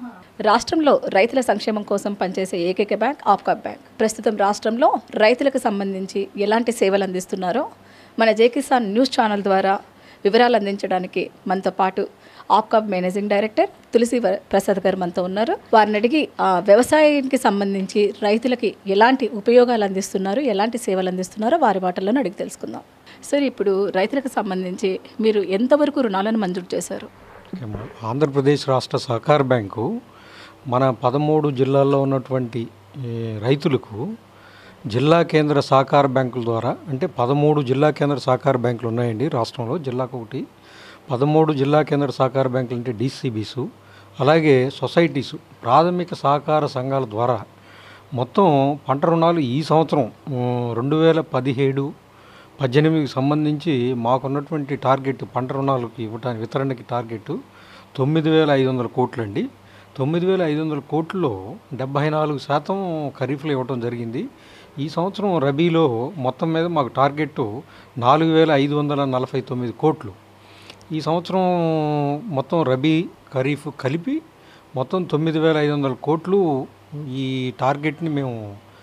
రాష్ట్రంలో రైతుల సంక్షేమం కోసం పనిచేసే ఏకైక బ్యాంక్ ఆప్కాప్ బ్యాంక్ ప్రస్తుతం రాష్ట్రంలో రైతులకు సంబంధించి ఎలాంటి సేవలు అందిస్తున్నారో మన జే కిసాన్ న్యూస్ ఛానల్ ద్వారా వివరాలు అందించడానికి మనతో పాటు ఆప్కాప్ మేనేజింగ్ డైరెక్టర్ తులసి వ- ప్రసాద్ గారు మనతో ఉన్నారు వారిని అడిగి ఆ, వ్యవసాయానికి సంబంధించి రైతులకి ఎలాంటి ఉపయోగాలు అందిస్తున్నారు ఎలాంటి సేవలు అందిస్తున్నారో వారి మాటలను అడిగి తెలుసుకుందాం సార్ ఇప్పుడు రైతులకు సంబంధించి మీరు ఎంతవరకు రుణాలను మంజూరు చేశారు ఓకే మేడం. ఆంధ్రప్రదేశ్ రాష్ట్ర సహకార బ్యాంకు మన పదమూడు జిల్లాల్లో ఉన్నటువంటి ఈ, రైతులకు జిల్లా కేంద్ర సహకార బ్యాంకుల ద్వారా అంటే పదమూడు జిల్లా కేంద్ర సహకార బ్యాంకులు ఉన్నాయండి రాష్ట్రంలో జిల్లాకు ఒకటి పదమూడు జిల్లా కేంద్ర సహకార బ్యాంకులు అంటే డీసీబీసు అలాగే సొసైటీసు ప్రాథమిక సహకార సంఘాల ద్వారా మొత్తం పంట రుణాలు ఈ సంవత్సరం ఉమ్, రెండు వేల పదిహేడు పద్దెనిమిదికి సంబంధించి మాకున్నటువంటి టార్గెట్ పంట రుణాలకు ఇవ్వటానికి వితరణకి టార్గెట్ తొమ్మిది వేల ఐదు వందల కోట్లు అండి తొమ్మిది వేల ఐదు వందల కోట్లలో డెబ్బై నాలుగు శాతం ఖరీఫ్లో ఇవ్వటం జరిగింది ఈ సంవత్సరం రబీలో మొత్తం మీద మాకు టార్గెట్ నాలుగు వేల ఐదు వందల నలభై తొమ్మిది కోట్లు ఈ సంవత్సరం మొత్తం రబీ ఖరీఫ్ కలిపి మొత్తం తొమ్మిది వేల ఐదు వందల కోట్లు ఈ టార్గెట్ని మేము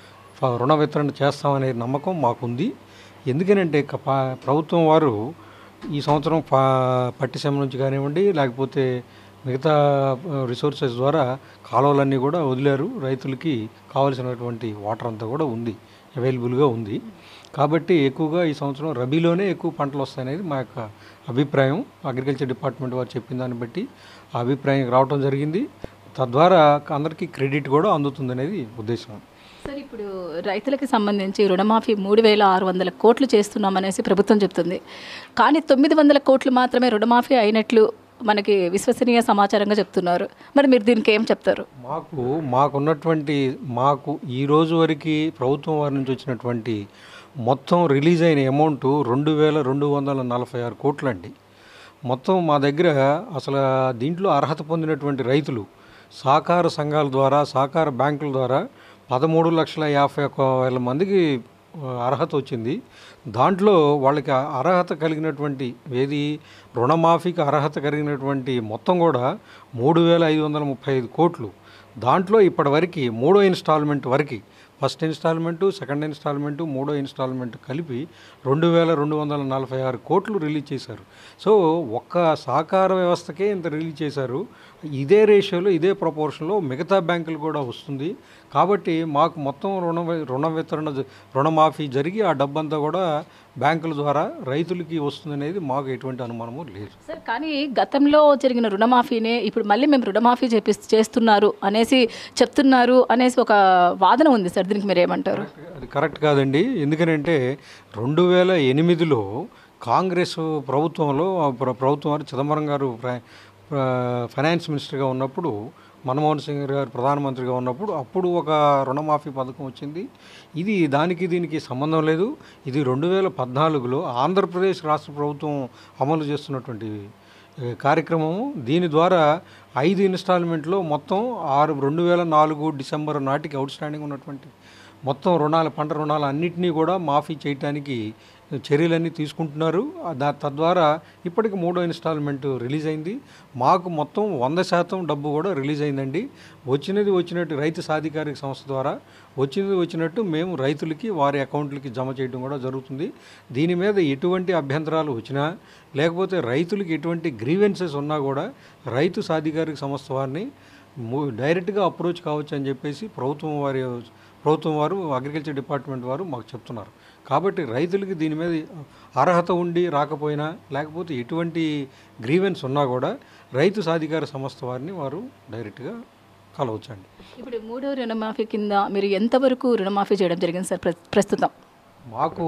ఫ- రుణ వితరణ చేస్తామనే నమ్మకం మాకుంది ఎందుకనంటే క- ప- ప్రభుత్వం వారు ఈ సంవత్సరం ప పట్టిసీమ నుంచి కానివ్వండి లేకపోతే మిగతా రిసోర్సెస్ ద్వారా కాలువలన్నీ కూడా వదిలారు రైతులకి కావాల్సినటువంటి వాటర్ అంతా కూడా ఉంది అవైలబుల్గా ఉంది కాబట్టి ఎక్కువగా ఈ సంవత్సరం రబీలోనే ఎక్కువ పంటలు వస్తాయనేది మా యొక్క అభిప్రాయం అగ్రికల్చర్ డిపార్ట్మెంట్ వారు చెప్పిన దాన్ని బట్టి ఆ అభిప్రాయానికి రావడం జరిగింది తద్వారా అందరికీ క్రెడిట్ కూడా అందుతుందనేది ఉద్దేశం సార్ ఇప్పుడు రైతులకు సంబంధించి రుణమాఫీ మూడు వేల ఆరు వందల కోట్లు చేస్తున్నామనేసి ప్రభుత్వం చెప్తుంది కానీ తొమ్మిది వందల కోట్లు మాత్రమే రుణమాఫీ అయినట్లు మనకి విశ్వసనీయ సమాచారంగా చెప్తున్నారు మరి మీరు దీనికి ఏం చెప్తారు మాకు మాకున్నటువంటి మాకు ఈ రోజు వరకు ప్రభుత్వం వారి నుంచి వచ్చినటువంటి మొత్తం రిలీజ్ అయిన అమౌంట్ రెండు వేల రెండు వందల నలభై ఆరు కోట్లండి మొత్తం మా దగ్గర అసలు దీంట్లో అర్హత పొందినటువంటి రైతులు సహకార సంఘాల ద్వారా సహకార బ్యాంకుల ద్వారా పదమూడు లక్షల యాభై ఒక్క వేల మందికి ఆ, అర్హత వచ్చింది దాంట్లో వాళ్ళకి ఆ అర్హత కలిగినటువంటి ఏది రుణమాఫీకి అర్హత కలిగినటువంటి మొత్తం కూడా మూడు వేల ఐదు వందల ముప్పై ఐదు కోట్లు దాంట్లో ఇప్పటివరకు మూడో ఇన్స్టాల్మెంట్ వరకు ఫస్ట్ ఇన్స్టాల్మెంటు సెకండ్ ఇన్స్టాల్మెంటు మూడో ఇన్స్టాల్మెంట్ కలిపి రెండు వేల రెండు వందల నలభై ఆరు కోట్లు రిలీజ్ చేశారు సో ఒక్క సహకార వ్యవస్థకే ఇంత రిలీజ్ చేశారు ఇదే రేషియోలో ఇదే ప్రపోర్షన్లో మిగతా బ్యాంకులు కూడా వస్తుంది కాబట్టి మాకు మొత్తం రుణ రుణ వితరణ జ- రుణమాఫీ జరిగి ఆ డబ్బంతా కూడా బ్యాంకుల ద్వారా రైతులకి వస్తుందనేది మాకు ఎటువంటి అనుమానము లేదు సార్ కానీ గతంలో జరిగిన రుణమాఫీనే ఇప్పుడు మళ్ళీ మేము రుణమాఫీ చేపి చేస్తున్నారు అనేసి చెప్తున్నారు అనేసి ఒక వాదన ఉంది సార్ దీనికి మీరు ఏమంటారు అది కరెక్ట్ కాదండి ఎందుకనంటే రెండు వేల ఎనిమిదిలో కాంగ్రెస్ ప్రభుత్వంలో ఆ ప్ర- ప్రభుత్వం వారు చిదంబరం గారు ప్ర- ప్ర- ఫైనాన్స్ మినిస్టర్గా ఉన్నప్పుడు మన్మోహన్ సింగ్ గారు ప్రధానమంత్రిగా ఉన్నప్పుడు అప్పుడు ఒక రుణమాఫీ పథకం వచ్చింది ఇది దానికి దీనికి సంబంధం లేదు ఇది రెండు వేల పద్నాలుగులో ఆంధ్రప్రదేశ్ రాష్ట్ర ప్రభుత్వం అమలు చేస్తున్నటువంటి ఏ, కార్యక్రమము దీని ద్వారా ఐదు ఇన్స్టాల్మెంట్లో మొత్తం ఆరు రెండు వేల నాలుగు డిసెంబర్ నాటికి అవుట్ స్టాండింగ్ ఉన్నటువంటి మొత్తం రుణాలు పంట రుణాలు అన్నింటినీ కూడా మాఫీ చేయడానికి చర్యలన్నీ తీసుకుంటున్నారు ఆ దా తద్వారా ఇప్పటికి మూడో ఇన్స్టాల్మెంట్ రిలీజ్ అయింది మాకు మొత్తం వంద శాతం డబ్బు కూడా రిలీజ్ అయిందండి వచ్చినది వచ్చినట్టు రైతు సాధికారిక సంస్థ ద్వారా వచ్చినది వచ్చినట్టు మేము రైతులకి వారి అకౌంట్లకి జమ చేయడం కూడా జరుగుతుంది దీని మీద ఎటువంటి అభ్యంతరాలు వచ్చినా లేకపోతే రైతులకి ఎటువంటి గ్రీవెన్సెస్ ఉన్నా కూడా రైతు సాధికారిక సంస్థ వారిని ము- డైరెక్ట్గా అప్రోచ్ కావచ్చు అని చెప్పేసి ప్రభుత్వం వారి ప్రభుత్వం వారు అగ్రికల్చర్ డిపార్ట్మెంట్ వారు మాకు చెప్తున్నారు కాబట్టి రైతులకి దీని మీద అర్హత ఉండి రాకపోయినా లేకపోతే ఎటువంటి గ్రీవెన్స్ ఉన్నా కూడా రైతు సాధికార సంస్థ వారిని వారు డైరెక్ట్గా కలవచ్చండి ఇప్పుడు మూడో రుణమాఫీ కింద మీరు ఎంతవరకు రుణమాఫీ చేయడం జరిగింది సార్ ప్ర- ప్రస్తుతం మాకు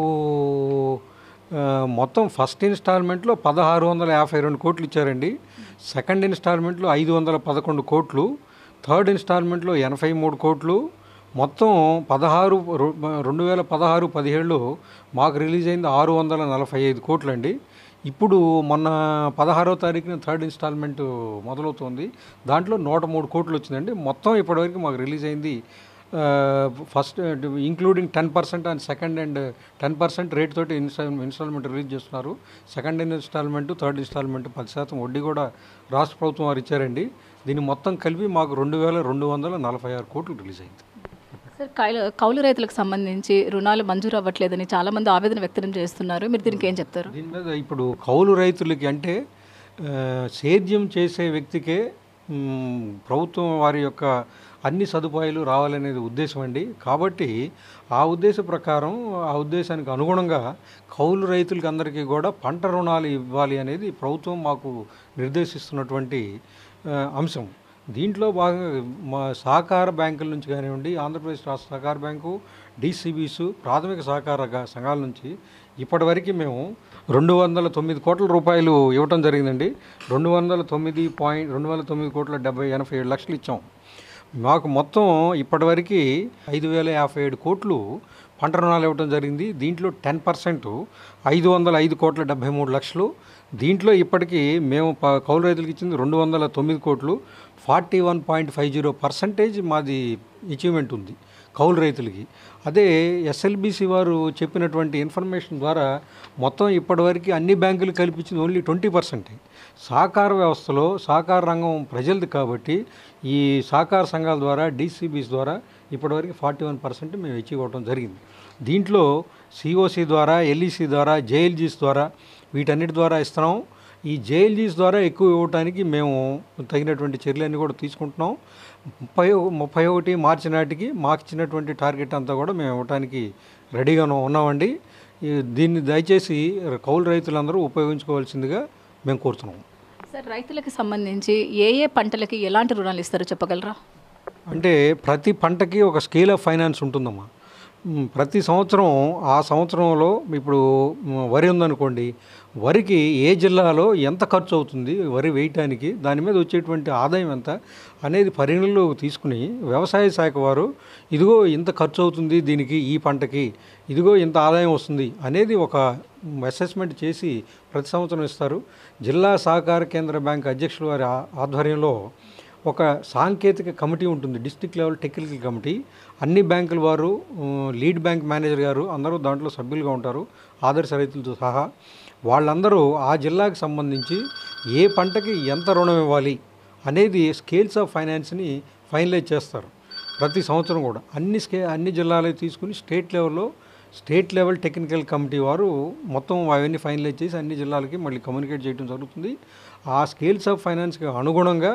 ఆ, మొత్తం ఫస్ట్ ఇన్స్టాల్మెంట్లో పదహారు వందల యాభై రెండు కోట్లు ఇచ్చారండి సెకండ్ ఇన్స్టాల్మెంట్లో ఐదు వందల పదకొండు కోట్లు థర్డ్ ఇన్స్టాల్మెంట్లో ఎనభై మూడు కోట్లు మొత్తం పదహారు రు- రెండు వేల పదహారు పదిహేడులో మాకు రిలీజ్ అయింది ఆరు వందల నలభై ఐదు కోట్లు అండి ఇప్పుడు మొన్న పదహారో తారీఖున థర్డ్ ఇన్స్టాల్మెంట్ మొదలవుతుంది దాంట్లో నూట మూడు కోట్లు వచ్చిందండి మొత్తం ఇప్పటివరకు మాకు రిలీజ్ అయింది first including ten percent and second and ten percent rate తోటి ఇన్స్టాల్ ఇన్స్టాల్మెంట్ రిలీజ్ చేస్తున్నారు సెకండ్ ఇన్స్టాల్మెంట్ థర్డ్ ఇన్స్టాల్మెంట్ పది శాతం వడ్డీ కూడా రాష్ట్ర ప్రభుత్వం వారు ఇచ్చారండి దీన్ని మొత్తం కలిపి మాకు రెండు వేల రెండు వందల నలభై ఆరు కోట్లు రిలీజ్ అయింది సార్ కౌలు కౌలు రైతులకు సంబంధించి రుణాలు మంజూరు అవ్వట్లేదని చాలామంది ఆవేదన వ్యక్తం చేస్తున్నారు మీరు దీనికి ఏం చెప్తారు దీని మీద ఇప్పుడు కౌలు రైతులకి అంటే ఆ, సేద్యం చేసే వ్యక్తికే మ్, ప్రభుత్వం వారి యొక్క అన్ని సదుపాయాలు రావాలనేది ఉద్దేశం అండి కాబట్టి ఆ ఉద్దేశ ప్రకారం ఆ ఉద్దేశానికి అనుగుణంగా కౌలు రైతులకి అందరికీ కూడా పంట రుణాలు ఇవ్వాలి అనేది ప్రభుత్వం మాకు నిర్దేశిస్తున్నటువంటి ఆ, అంశం దీంట్లో భాగంగా మా సహకార బ్యాంకుల నుంచి కానివ్వండి ఆంధ్రప్రదేశ్ రాష్ట్ర సహకార బ్యాంకు డీసీబీస్ ప్రాథమిక సహకార గ- సంఘాల నుంచి ఇప్పటివరకు మేము రెండు వందల తొమ్మిది కోట్ల రూపాయలు ఇవ్వటం జరిగిందండి రెండు వందల తొమ్మిది పాయింట్ రెండు వందల తొమ్మిది కోట్ల డెబ్బై ఎనభై ఏడు లక్షలు ఇచ్చాం మాకు మొత్తం ఇప్పటివరకు ఐదు వేల యాభై ఏడు కోట్లు పంట రుణాలు ఇవ్వడం జరిగింది దీంట్లో టెన్ పర్సెంట్ ఐదు వందల ఐదు కోట్ల డెబ్బై మూడు లక్షలు దీంట్లో ఇప్పటికీ మేము ప- కౌలు రైతులకు ఇచ్చింది రెండు వందల తొమ్మిది కోట్లు forty one point five zero percentage మాది అచీవ్మెంట్ ఉంది కౌలు రైతులకి అదే ఎస్ఎల్బిసి వారు చెప్పినటువంటి ఇన్ఫర్మేషన్ ద్వారా మొత్తం ఇప్పటివరకు అన్ని బ్యాంకులు కల్పించింది ఓన్లీ ట్వంటీ పర్సెంటే సహకార వ్యవస్థలో సహకార రంగం ప్రజలది కాబట్టి ఈ సహకార సంఘాల ద్వారా డీసీబీస్ ద్వారా ఇప్పటివరకు ఫార్టీ వన్ పర్సెంట్ మేము అచీవ్ అవ్వడం జరిగింది దీంట్లో సిఓసి ద్వారా ఎల్ఈసి ద్వారా జేఎల్జీస్ ద్వారా వీటన్నిటి ద్వారా ఇస్తున్నాం ఈ జేఎల్జీస్ ద్వారా ఎక్కువ ఇవ్వడానికి మేము తగినటువంటి చర్యలన్నీ కూడా తీసుకుంటున్నాం ముప్పై ముప్పై ఒకటి మార్చి నాటికి మాకు ఇచ్చినటువంటి టార్గెట్ అంతా కూడా మేము ఇవ్వడానికి రెడీగా ఉన్నామండి ఈ దీన్ని దయచేసి కౌలు రైతులందరూ ఉపయోగించుకోవాల్సిందిగా మేము కోరుతున్నాం సార్ రైతులకు సంబంధించి ఏ ఏ పంటలకి ఎలాంటి రుణాలు ఇస్తారో చెప్పగలరా అంటే ప్రతి పంటకి ఒక స్కేల్ ఆఫ్ ఫైనాన్స్ ఉంటుందమ్మా మ్, ప్రతి సంవత్సరం ఆ సంవత్సరంలో ఇప్పుడు మ్, వరి ఉందనుకోండి వరికి ఏ జిల్లాలో ఎంత ఖర్చు అవుతుంది వరి వేయటానికి దాని మీద వచ్చేటువంటి ఆదాయం ఎంత అనేది పరిగణలోకి తీసుకుని వ్యవసాయ శాఖ వారు ఇదిగో ఇంత ఖర్చు అవుతుంది దీనికి ఈ పంటకి ఇదిగో ఇంత ఆదాయం వస్తుంది అనేది ఒక అసెస్మెంట్ చేసి ప్రతి సంవత్సరం ఇస్తారు జిల్లా సహకార కేంద్ర బ్యాంక్ అధ్యక్షుల వారి ఆ- ఆధ్వర్యంలో ఒక సాంకేతిక కమిటీ ఉంటుంది డిస్టిక్ లెవెల్ టెక్నికల్ కమిటీ అన్ని బ్యాంకుల వారు ఉమ్, లీడ్ బ్యాంక్ మేనేజర్ గారు అందరూ దాంట్లో సభ్యులుగా ఉంటారు ఆదర్శ రైతులతో సహా వాళ్ళందరూ ఆ జిల్లాకు సంబంధించి ఏ పంటకి ఎంత రుణం ఇవ్వాలి అనేది స్కేల్స్ ఆఫ్ ఫైనాన్స్ని ఫైనలైజ్ చేస్తారు ప్రతి సంవత్సరం కూడా అన్ని స్కే అన్ని జిల్లాలు తీసుకుని స్టేట్ లెవెల్లో స్టేట్ లెవెల్ టెక్నికల్ కమిటీ వారు మొత్తం అవన్నీ ఫైనలైజ్ చేసి అన్ని జిల్లాలకి మళ్ళీ కమ్యూనికేట్ చేయడం జరుగుతుంది ఆ స్కేల్స్ ఆఫ్ ఫైనాన్స్కి అనుగుణంగా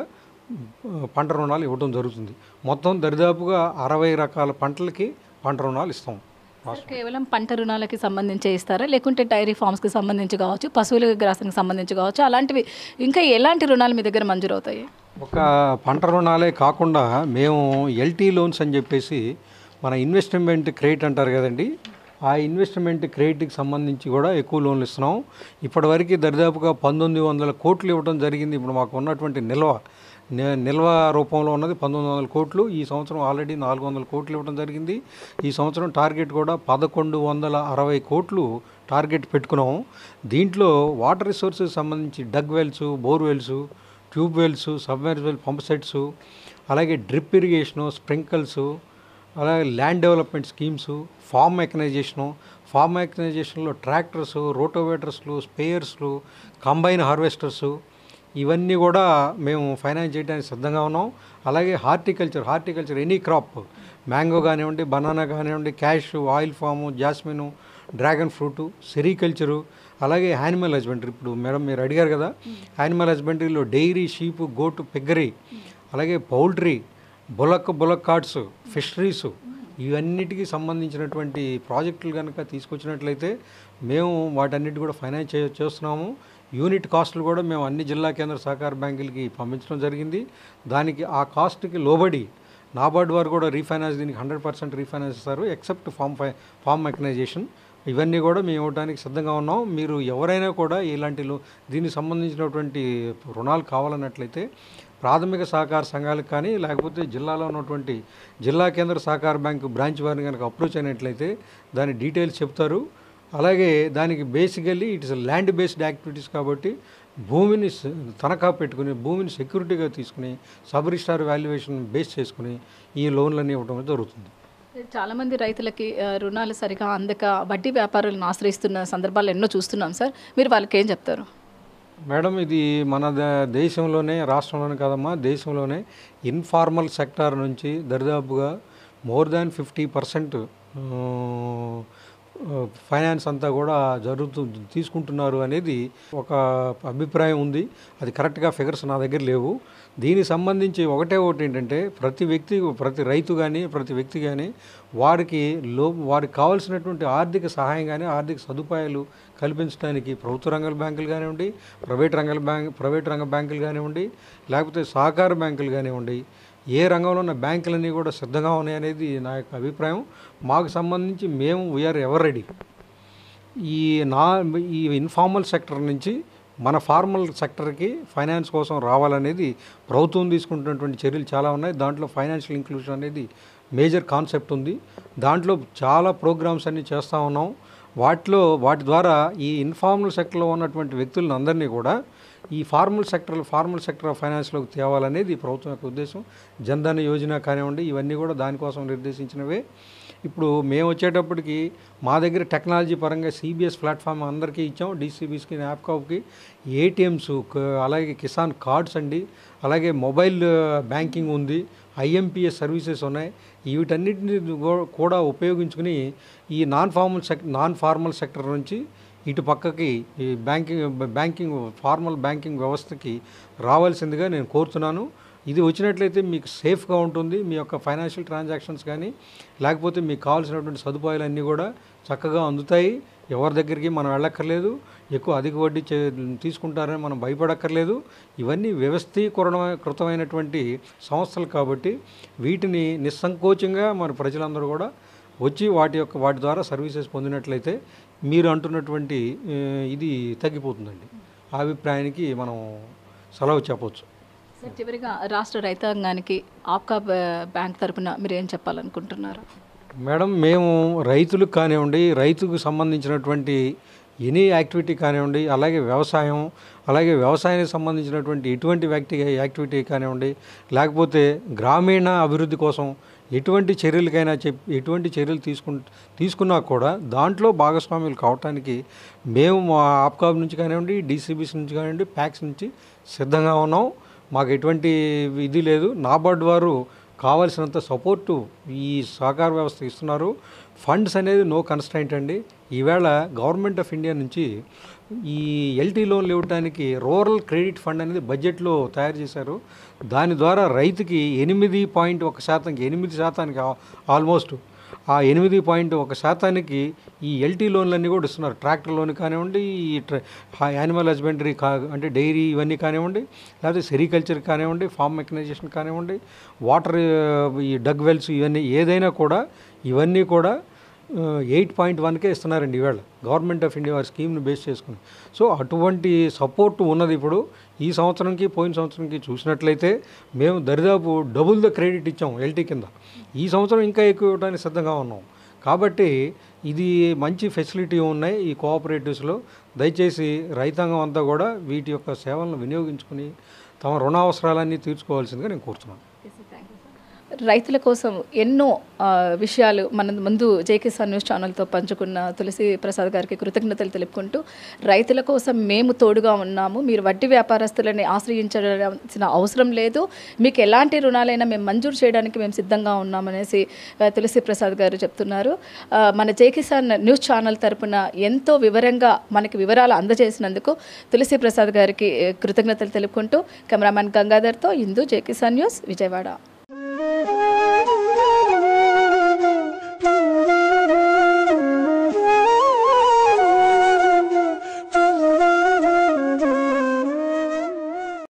ఆ, పంట రుణాలు ఇవ్వడం జరుగుతుంది మొత్తం దరిదాపుగా అరవై రకాల పంటలకి పంట రుణాలు ఇస్తాం సార్, కేవలం పంట రుణాలకి సంబంధించి ఇస్తారా లేకుంటే డైరీ ఫార్మ్స్కి సంబంధించి కావచ్చు పశువుల గ్రాసానికి సంబంధించి కావచ్చు అలాంటివి ఇంకా ఎలాంటి రుణాలు మీ దగ్గర మంజూరు అవుతాయి ఒక పంట రుణాలే కాకుండా మేము ఎల్టీ లోన్స్ అని చెప్పేసి మన ఇన్వెస్ట్మెంట్ క్రెడిట్ అంటారు కదండి ఆ ఇన్వెస్ట్మెంట్ క్రెడిట్కి సంబంధించి కూడా ఎక్కువ లోన్లు ఇస్తున్నాం ఇప్పటివరకు దరిదాపుగా పంతొమ్మిది వందల కోట్లు ఇవ్వడం జరిగింది ఇప్పుడు మాకు ఉన్నటువంటి నిల్వ ని- నిల్వ రూపంలో ఉన్నది పంతొమ్మిది వందల కోట్లు ఈ సంవత్సరం ఆల్రెడీ నాలుగు వందల కోట్లు ఇవ్వడం జరిగింది ఈ సంవత్సరం టార్గెట్ కూడా పదకొండు వందల అరవై కోట్లు టార్గెట్ పెట్టుకున్నాము దీంట్లో వాటర్ రిసోర్సెస్ సంబంధించి dug wells bore wells tube wells submersible pump sets అలాగే డ్రిప్ ఇరిగేషను స్ప్రింకల్స్ అలాగే land development schemes farm mechanisation farm మెకనైజేషన్లో ట్రాక్టర్స్ రోటోవేటర్స్లు స్పేయర్స్లు కంబైన్ హార్వెస్టర్స్ ఇవన్నీ కూడా మేము ఫైనాన్స్ చేయడానికి సిద్ధంగా ఉన్నాం అలాగే horticulture horticulture any crop mango కానివ్వండి బనానా కానివ్వండి cash oil palm jasmine dragon fruit sericulture అలాగే యానిమల్ హస్బెండరీ ఇప్పుడు మేడం మీరు అడిగారు కదా యానిమల్ హస్బెండరీలో డైరీ షీపు గోటు పెగ్గరీ అలాగే poultry bullock bullock carts fisheries ఇవన్నిటికీ సంబంధించినటువంటి ప్రాజెక్టులు కనుక తీసుకొచ్చినట్లయితే మేము వాటన్నిటి కూడా ఫైనాన్స్ చే చేస్తున్నాము యూనిట్ కాస్టులు కూడా మేము అన్ని జిల్లా కేంద్ర సహకార బ్యాంకులకి పంపించడం జరిగింది దానికి ఆ కాస్ట్కి లోబడి నాబార్డ్ వారు కూడా రీఫైనాన్స్ దీనికి హండ్రెడ్ పర్సెంట్ రీఫైనాన్స్ ఇస్తారు ఎక్సెప్ట్ ఫామ్ ఫై ఫామ్ మెకనైజేషన్ ఇవన్నీ కూడా మేము ఇవ్వడానికి సిద్ధంగా ఉన్నాం మీరు ఎవరైనా కూడా ఇలాంటి లో- దీనికి సంబంధించినటువంటి రుణాలు కావాలన్నట్లయితే ప్రాథమిక సహకార సంఘాలకు కానీ లేకపోతే జిల్లాలో ఉన్నటువంటి జిల్లా కేంద్ర సహకార బ్యాంకు బ్రాంచ్ వారిని కనుక అప్రోచ్ అయినట్లయితే దాని డీటెయిల్స్ చెప్తారు అలాగే దానికి basically it's land based activities కాబట్టి భూమిని స- తనఖా పెట్టుకుని భూమిని సెక్యూరిటీగా తీసుకుని సబ్ రిజిస్టార్ వాల్యుయేషన్ బేస్ చేసుకుని ఈ లోన్లన్నీ ఇవ్వడం జరుగుతుంది చాలా మంది రైతులకి ఆ, రుణాలు సరిగా అందక వడ్డీ వ్యాపారులను ఆశ్రయిస్తున్న సందర్భాలు ఎన్నో చూస్తున్నాం సార్ మీరు వాళ్ళకి ఏం చెప్తారు మేడం ఇది మన ద- దేశంలోనే రాష్ట్రంలోనే కాదమ్మా దేశంలోనే ఇన్ఫార్మల్ సెక్టార్ నుంచి దరిదాపుగా more than fifty percent finance అంతా కూడా జరుగుతూ తీసుకుంటున్నారు అనేది ఒక అభిప్రాయం ఉంది అది కరెక్ట్గా ఫిగర్స్ నా దగ్గర లేవు దీనికి సంబంధించి ఒకటే ఒకటి ఏంటంటే ప్రతి వ్యక్తి ప్రతి రైతు కానీ ప్రతి వ్యక్తి కానీ వారికి లో వారికి కావాల్సినటువంటి ఆర్థిక సహాయం కానీ ఆర్థిక సదుపాయాలు కల్పించడానికి ప్రభుత్వ రంగ బ్యాంకులు కానివ్వండి ప్రైవేట్ రంగ బ్యాంక్ ప్రైవేట్ రంగ బ్యాంకులు కానివ్వండి లేకపోతే సహకార బ్యాంకులు కానివ్వండి ఏ రంగంలో ఉన్న బ్యాంకులన్నీ కూడా సిద్ధంగా ఉన్నాయి అనేది నా యొక్క అభిప్రాయం మాకు సంబంధించి మేము వీఆర్ ఎవర్ రెడీ ఈ నా ఈ ఇన్ఫార్మల్ సెక్టర్ నుంచి మన ఫార్మల్ సెక్టర్కి ఫైనాన్స్ కోసం రావాలనేది ప్రభుత్వం తీసుకుంటున్నటువంటి చర్యలు చాలా ఉన్నాయి దాంట్లో ఫైనాన్షియల్ ఇంక్లూషన్ అనేది మేజర్ కాన్సెప్ట్ ఉంది దాంట్లో చాలా ప్రోగ్రామ్స్ అన్ని చేస్తూ ఉన్నాం వాటిలో వాటి ద్వారా ఈ ఇన్ఫార్మల్ సెక్టర్లో ఉన్నటువంటి వ్యక్తులను అందరినీ కూడా ఈ formal sector formal sector of ఫైనాన్స్లోకి తేవాలనేది ఈ ప్రభుత్వం యొక్క ఉద్దేశం జన్ధన్ యోజన కానివ్వండి ఇవన్నీ కూడా దానికోసం నిర్దేశించినవే ఇప్పుడు మేము వచ్చేటప్పటికి మా దగ్గర టెక్నాలజీ పరంగా సిబిఎస్ ప్లాట్ఫామ్ అందరికీ ఇచ్చాం డీసీబీస్కి యాప్కాప్కి ఏటీఎంస్ అలాగే కిసాన్ కార్డ్స్ అండి అలాగే మొబైల్ బ్యాంకింగ్ ఉంది ఐఎంపిఎస్ సర్వీసెస్ ఉన్నాయి వీటన్నిటిని కూ- కూడా ఉపయోగించుకుని ఈ నాన్ ఫార్మల్ సెక్ నాన్ ఫార్మల్ సెక్టర్ నుంచి ఇటు పక్కకి ఈ బ్యాంకింగ్ బ్యాంకింగ్ ఫార్మల్ బ్యాంకింగ్ వ్యవస్థకి రావాల్సిందిగా నేను కోరుతున్నాను ఇది వచ్చినట్లయితే మీకు సేఫ్గా ఉంటుంది మీ యొక్క ఫైనాన్షియల్ ట్రాన్సాక్షన్స్ కానీ లేకపోతే మీకు కావాల్సినటువంటి సదుపాయాలన్నీ కూడా చక్కగా అందుతాయి ఎవరి దగ్గరికి మనం వెళ్ళక్కర్లేదు ఎక్కువ అధిక వడ్డీ చే తీసుకుంటారని మనం భయపడక్కర్లేదు ఇవన్నీ వ్యవస్థీకరణ కృతమైనటువంటి సంస్థలు కాబట్టి వీటిని నిస్సంకోచంగా మన ప్రజలందరూ కూడా వచ్చి వాటి యొక్క వాటి ద్వారా సర్వీసెస్ పొందినట్లయితే మీరు అంటున్నటువంటి ఆ, ఇది తగ్గిపోతుందండి ఆ అభిప్రాయానికి మనం సెలవు చెప్పవచ్చు సార్ చివరిగా రాష్ట్ర రైతాంగానికి ఆప్కా బ్యా- బ్యాంక్ తరపున మీరు ఏం చెప్పాలనుకుంటున్నారు మేడం మేము రైతులకు కానివ్వండి రైతుకు సంబంధించినటువంటి ఎనీ యాక్టివిటీ కానివ్వండి అలాగే వ్యవసాయం అలాగే వ్యవసాయానికి సంబంధించినటువంటి ఎటువంటి వ్యక్తి యాక్టివిటీ కానివ్వండి లేకపోతే గ్రామీణ అభివృద్ధి కోసం ఎటువంటి చర్యలకైనా చెప్ ఎటువంటి చర్యలు తీసుకు తీసుకున్నా కూడా దాంట్లో భాగస్వాములు కావటానికి మేము మా ఆప్కాబ్ నుంచి కానివ్వండి డీసీబీస్ నుంచి కానివ్వండి ప్యాక్స్ నుంచి సిద్ధంగా ఉన్నాం మాకు ఎటువంటి ఇది లేదు నాబార్డ్ వారు కావాల్సినంత సపోర్టు ఈ సహకార వ్యవస్థ ఇస్తున్నారు ఫండ్స్ అనేది నో కన్స్టైంట్ అండి ఈవేళ గవర్నమెంట్ ఆఫ్ ఇండియా నుంచి ఈ ఎల్టీ లోన్లు ఇవ్వడానికి రూరల్ క్రెడిట్ ఫండ్ అనేది బడ్జెట్లో తయారు చేశారు దాని ద్వారా రైతుకి ఎనిమిది పాయింట్ ఒక శాతంకి ఎనిమిది శాతానికి ఆ- ఆల్మోస్ట్ ఆ ఎనిమిది పాయింట్ ఒక శాతానికి ఈ ఎల్టీ లోన్లన్నీ కూడా ఇస్తున్నారు ట్రాక్టర్ లోన్ కానివ్వండి ఈ ట్ర- హా- యానిమల్ హస్బెండరీ కా అంటే డైరీ ఇవన్నీ కానివ్వండి లేకపోతే సెరికల్చర్ కానివ్వండి ఫార్మ్ మెకనైజేషన్ కానివ్వండి వాటర్ ఈ డగ్ వెల్స్ ఇవన్నీ ఏదైనా కూడా ఇవన్నీ కూడా ఎయిట్ పాయింట్ వన్కే ఇస్తున్నారండి ఈవేళ గవర్నమెంట్ ఆఫ్ ఇండియా వారి స్కీమ్ని బేస్ చేసుకుని సో అటువంటి సపోర్ట్ ఉన్నది ఇప్పుడు ఈ సంవత్సరంకి పోయిన సంవత్సరంకి చూసినట్లయితే మేము దరిదాపు డబుల్ ద క్రెడిట్ ఇచ్చాం ఎల్టీ కింద ఈ సంవత్సరం ఇంకా ఎక్కువ ఇవ్వడానికి సిద్ధంగా ఉన్నాం కాబట్టి ఇది మంచి ఫెసిలిటీ ఉన్నాయి ఈ కోఆపరేటివ్స్లో దయచేసి రైతాంగం అంతా కూడా వీటి యొక్క సేవలను వినియోగించుకుని తమ రుణావసరాలన్నీ తీర్చుకోవాల్సిందిగా నేను కోరుతున్నాను రైతుల కోసం ఎన్నో ఆ, విషయాలు మన ముందు జై కిసాన్ న్యూస్ ఛానల్తో పంచుకున్న తులసి ప్రసాద్ గారికి కృతజ్ఞతలు తెలుపుకుంటూ రైతుల కోసం మేము తోడుగా ఉన్నాము మీరు వడ్డీ వ్యాపారస్తులని ఆశ్రయించాల్సిన అవసరం లేదు మీకు ఎలాంటి రుణాలైనా మేము మంజూరు చేయడానికి మేము సిద్ధంగా ఉన్నామనేసి ఆ, తులసి ప్రసాద్ గారు చెప్తున్నారు ఆ, మన జై కిసాన్ న్యూస్ ఛానల్ తరపున ఎంతో వివరంగా మనకి వివరాలు అందజేసినందుకు తులసి ప్రసాద్ గారికి ఆ, కృతజ్ఞతలు తెలుపుకుంటూ కెమెరామెన్ గంగాధర్తో ఇందు జై కిసాన్ న్యూస్ విజయవాడ